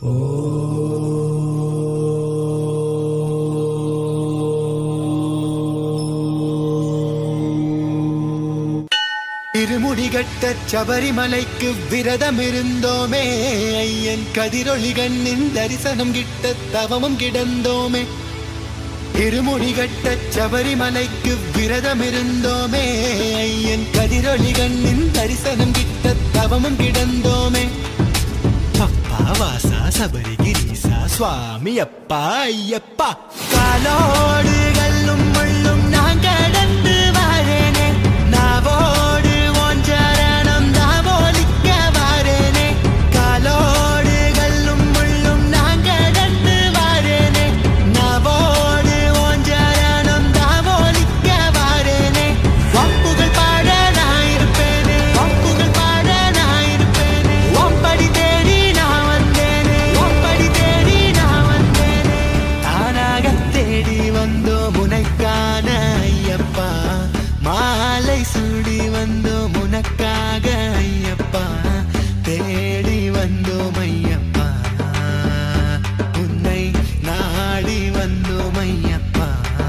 இருமுடிகட்ட சபரிமலைக்கு விரதம் இருந்தோமே ஐயன் கதிரொளி கண்ணின் தரிசனம் கிட்ட தவமும் கிடந்தோமே இருமுடிகட்ட சபரிமலைக்கு விரதம் இருந்தோமே ஐயன் கதிரொளி கண்ணின் தரிசனம் கிட்ட தவமும் கிடந்தோமே அப்பா வாசா சபரிகிரீசா சுவாமி அப்பா ஐயப்பா காலோடு கல்லும் முள்ளும் நான் கடந்து வரேனே நாவோடு உன் சரணம் தாவோலிக்க வரேனே காலோடு கல்லும் முள்ளும் நான் கடந்து வரேனே நாவோடு உன் சரணம் தாவோலிக்க வரேனே வம்புகள் பாட நான் இருப்பேனே வம்புகள் பாட நான் இருப்பேனே ஒம்படி தேடி நான் வந்தேனே ஒம்படி தேடி நான் வந்தேனே தானாக தேடி வந்தோம் உனக்கான ஐயப்பா மாலை சூடி வந்தோம் உனக்காக ஐயப்பா தேடி வந்தோம் ஐயப்பா உன்னை நாடி வந்தோம் ஐயப்பா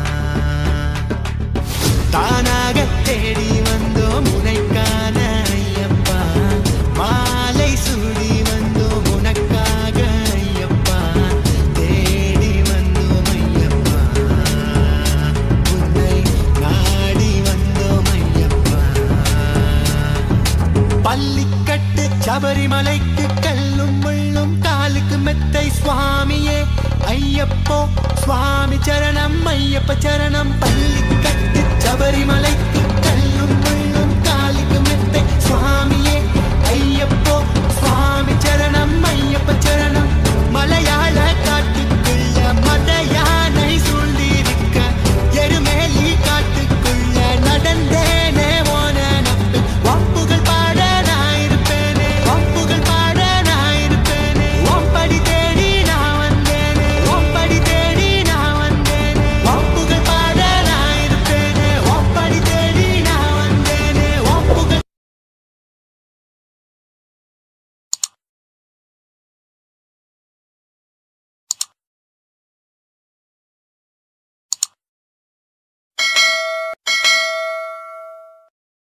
தானாக தேடி வந்தோம் உனைக்கான ஐயப்பா மாலை சூடி வந்தோம் உனக்காக ஐயப்பா தேடி வந்தோம் ஐயப்பா உன்னை நாடி வந்தோம் ஐயப்பா பள்ளிக்கட்டு சபரிமலைக்கு கல்லும் முள்ளும் காலுக்கு மெத்தை சுவாமியே ஐயப்போ சுவாமி சரணம் ஐயப்ப சரணம் பள்ளிக்கட்டு சபரிமலைக்கு கல்லும் முள்ளும் காலுக்கு மெத்தை சுவாமியே ஐயப்போ சுவாமி சரணம் ஐயப்ப சரணம்